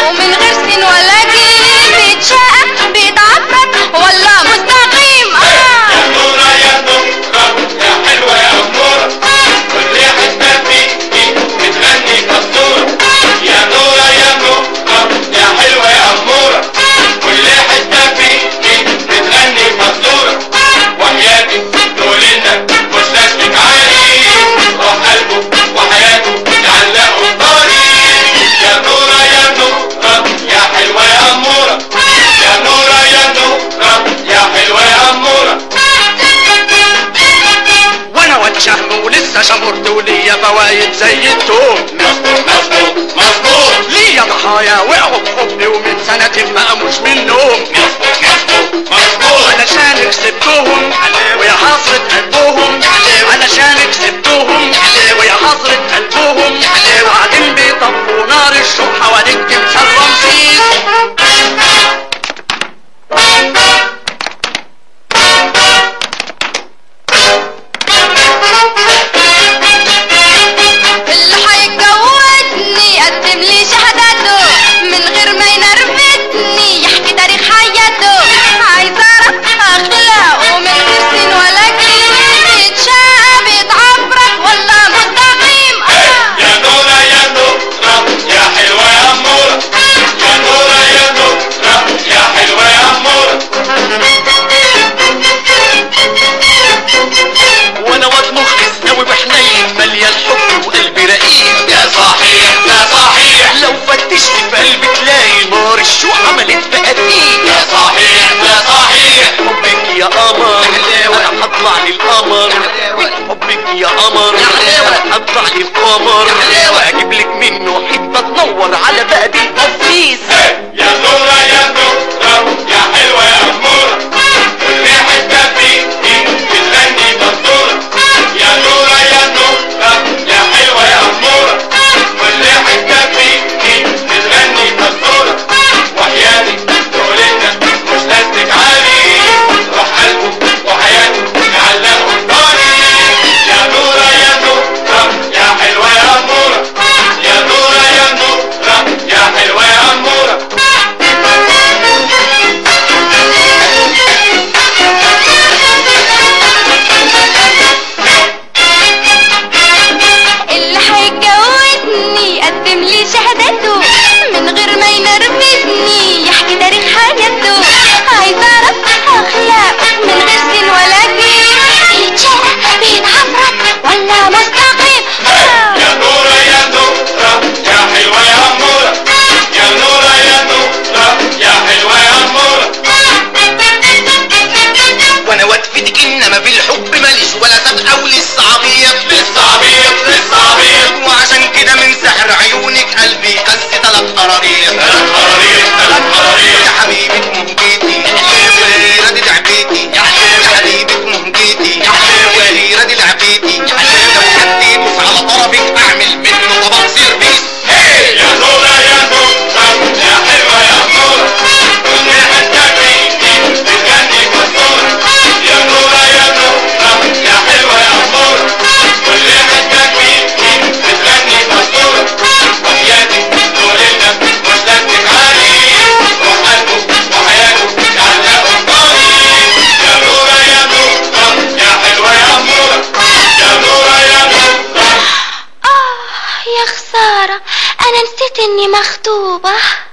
ومن غير سين ولا جيم بيتشقى بيتعفرت ولا مستقيم آه. يا نورة يا نورة يا حلوة يا أمورة كل حتة فيكي بتغني كسورة يا نورة يا نورة يا حلوة يا أمورة كل حتة فيكي بتغني كسورة وحياتي تقول لنا مش لازمك عالي روح قلبه وحياته يعلقوا الطريق يا نورة يا نورة يا حلوة يا أمورة يا نورة يا نورة يا حلوة يا أمورة وانا واد شهم ولسه شمرت وليا فوايد زي التوم مظبوط مظبوط مظبوط ليا ضحايا وقعوا بحبي ومن سنة ما قاموش من النوم مظبوط مظبوط مظبوط علشان كسبتهم ويا حسرة قلبهم علشان كسبتهم ويا حسرة قلبهم وبعدين بيطفوا نار الشوق حوالين تمثال رمسيس اللي هيتجوزني يقدم لي شهادته من غير ما ينرفزني يحكي تاريخ حياته عايز اعرف اخلاقه من غير سين ولا جيم بيتشقى بيتعفرت ولا مستقيم آه. يا نورة يا نورة يا حلوة يا أمورة يا نورة يا نورة يا حلوة يا أمورة وانا واد مخلص قوي بحنين مليان حب وقلبي رقيق يا صحيح يا صحيح لو فتشت في قلبي تلاقي نار الشوق عملت بقديق يا صحيح يا صحيح حبك يا قمر انا هطلع للقمر حبك يا قمر انا هطلع للقمر واجيب لك منه حته تنور على بقد القفيس يا نورة يا نورة يا حلوة يا أمورة كل حتة فيكي بتغني دستورة يا نورة يا نورة يا حلوة يا أمورة كل حتة فيكي بتغني دستورة وحياتي تقول لنا مش لازمك عالي روح قلبه وحياته يعلقوا الطريق يا نورة يا نورة يا حلوة يا أمورة يا نورة يا نورة يا حلوة يا أمورة اللي هيتجوزني يقدم لي شهادته من غير ما ينرفزني يحكي تاريخ حياته عايز اعرف اخلاقه من غير سين ولا جيم بيتشقى بيتعفرت ولا مستقيم آه. يا نورة يا نورة يا حلوة يا أمورة يا نورة يا نورة يا حلوة يا أمورة وانا واد في ايدك انما في الحب ماليش ولا سابقه ولسه عبيط لسه عبيط لسه عبيط وعشان كده من سحر عيونك قلبي قس تلات قراريط ثلاث قراريط ثلاث قراريط يا حبيبة مهجتي وليرة دي لعبتي يا حبيبة مهجتي وليرة دي لعبتي لو حد يبص على طرفك اعمل منه طبق سيرفيس يا نورة يا نورة يا حلوة يا أمورة كل حتة فيكي بتغني كسورة يا نورة يا نورة يا حلوة يا أمورة كل حتة فيكي بتغني كسورة وحياتي تقول لنا مش لازمك عالي روح قلبه وحياته يعلقوا الطريق يا نورة يا نورة يا حلوة يا أمورة يا نورة يا نورة آه يا خسارة أنا نسيت إني مخطوبة